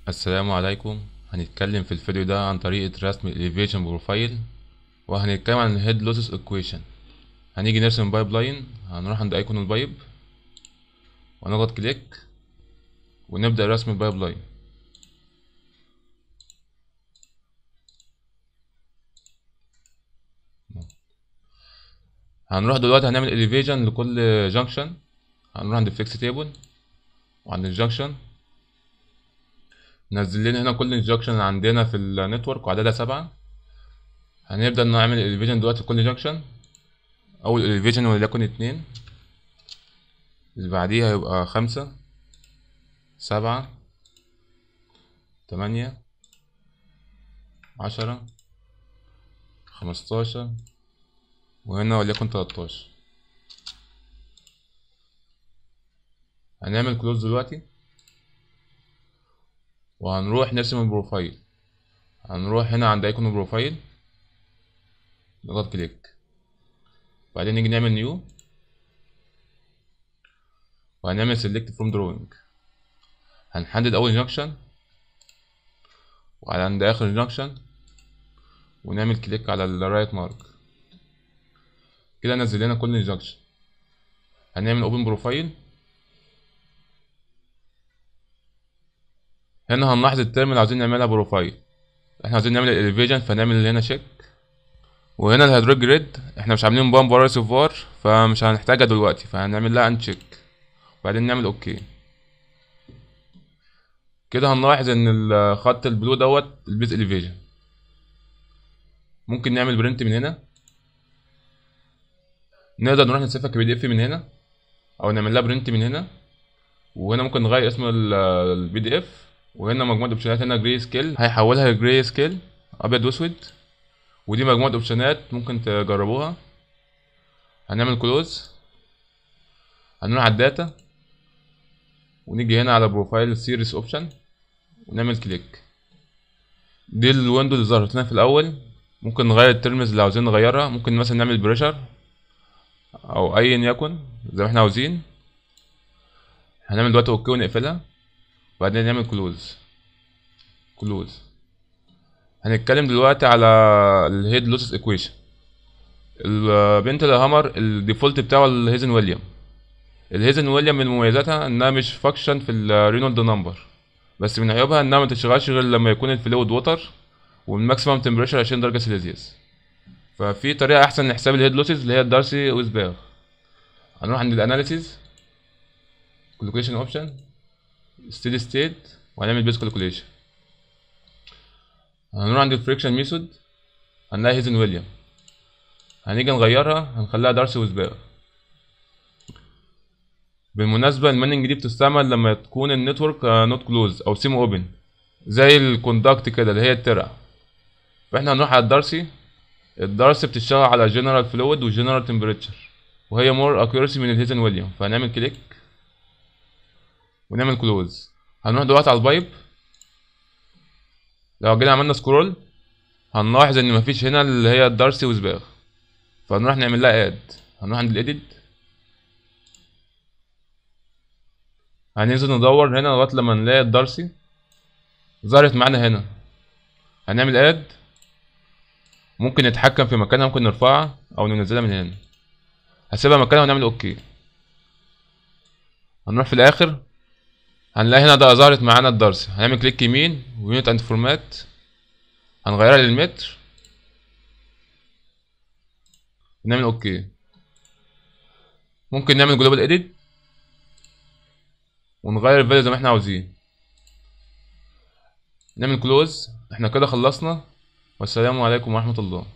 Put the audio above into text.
السلام عليكم هنتكلم في الفيديو ده عن طريقة رسم الإليفيشن بروفايل وهنتكلم عن الهيد لوسز ايكويشن هنيجي نرسم بايب لاين هنروح عند ايكون البايب ونضغط كليك ونبدأ رسم البايب لاين هنروح دلوقتي هنعمل اليفيجن لكل جنكشن هنروح عند الفيكس تيبل وعند الجنكشن نزل لنا هنا كل الجنكشن اللي عندنا في النتورك وعددها سبعة هنبدأ نعمل اليفيجن دلوقتي لكل جنكشن أول اليفيجن وليكن اتنين اللي بعديها هيبقى خمسة سبعة تمانية عشرة خمستاشر وهنا وليكن تلاتاشر هنعمل كلوز دلوقتي وهنروح نرسم البروفايل هنروح هنا عند ايكون البروفايل نضغط كليك بعدين نيجي نعمل نيو وهنعمل سيلكت فروم دروينج هنحدد اول جنكشن وعلى عند اخر جنكشن ونعمل كليك على الرايت مارك كده نزل لنا كل الجنكشن هنعمل اوبن بروفايل هنا هنلاحظ الترم اللي عاوزين نعملها بروفايل احنا عاوزين نعمل الاليفيجن فنعمل هنا شيك وهنا الهيدرو جريد احنا مش عاملين بامب ولا ريسيفوار فمش هنحتاجها دلوقتي فهنعمل لها انشيك وبعدين نعمل اوكي كده هنلاحظ ان الخط البلو دوت البيز اليفيجن ممكن نعمل برنت من هنا نقدر نروح نسيفها كبي دي اف من هنا او نعمل لها برنت من هنا وهنا ممكن نغير اسم البي دي اف وهنا مجموعه اوبشنات هنا جراي سكيل هيحولها لجراي سكيل ابيض واسود ودي مجموعه اوبشنات ممكن تجربوها هنعمل كلوز هنروح على الداتا ونيجي هنا على بروفايل سيريس اوبشن ونعمل كليك دي الويندو اللي ظهرت لنا في الاول ممكن نغير الترمز اللي عاوزين نغيرها ممكن مثلا نعمل بريشر او ايا يكن زي ما احنا عاوزين هنعمل دلوقتي اوكي ونقفلها وبعدين نعمل كلوز كلوز هنتكلم دلوقتي على الهيد لوسس ايكويشن البنت الهامر الديفولت بتاعه الهيزن ويليام الهيزن ويليام من مميزاتها انها مش فاكشن في الرينولد نمبر بس من عيوبها انها ما تشتغلش غير لما يكون الفلويد ووتر والماكسيمم تمبريتشر 20 درجه سيليزيوس ففي طريقه احسن لحساب الهيد لوسز اللي هي الدارسي ويزباغ هنروح عند الاناليسيز كالكوليشن اوبشن ستيدي ستيت وهنعمل بيز كالكوليشن هنروح عند الفريكشن ميثود هنلاقي هيزن ويليام هنيجي نغيرها هنخليها دارسي ويزباغ بالمناسبة الماننج دي بتستعمل لما تكون النتورك نوت كلوز او سيمو اوبن زي الكوندكت كده اللي هي الترع فاحنا هنروح على الدارسي الدارسي بتشتغل على جنرال فلويد وجنرال تمبريتشر وهي مور اكيورسي من الهيزن ويليام فهنعمل كليك ونعمل كلوز هنروح دلوقتي على البايب لو جينا عملنا سكرول هنلاحظ ان مفيش هنا اللي هي الدارسي وزباغ فهنروح نعمل لها اد هنروح عند الايديت هننزل ندور هنا لغايه لما نلاقي الدارسي ظهرت معانا هنا هنعمل اد ممكن نتحكم في مكانها ممكن نرفعها او ننزلها من هنا هسيبها مكانها ونعمل اوكي هنروح في الاخر هنلاقي هنا ده ظهرت معانا الدرس هنعمل كليك يمين ويونت اند فورمات هنغيرها للمتر ونعمل اوكي ممكن نعمل جلوبال اديت ونغير الفاليو زي ما احنا عاوزين نعمل كلوز احنا كده خلصنا والسلام عليكم ورحمة الله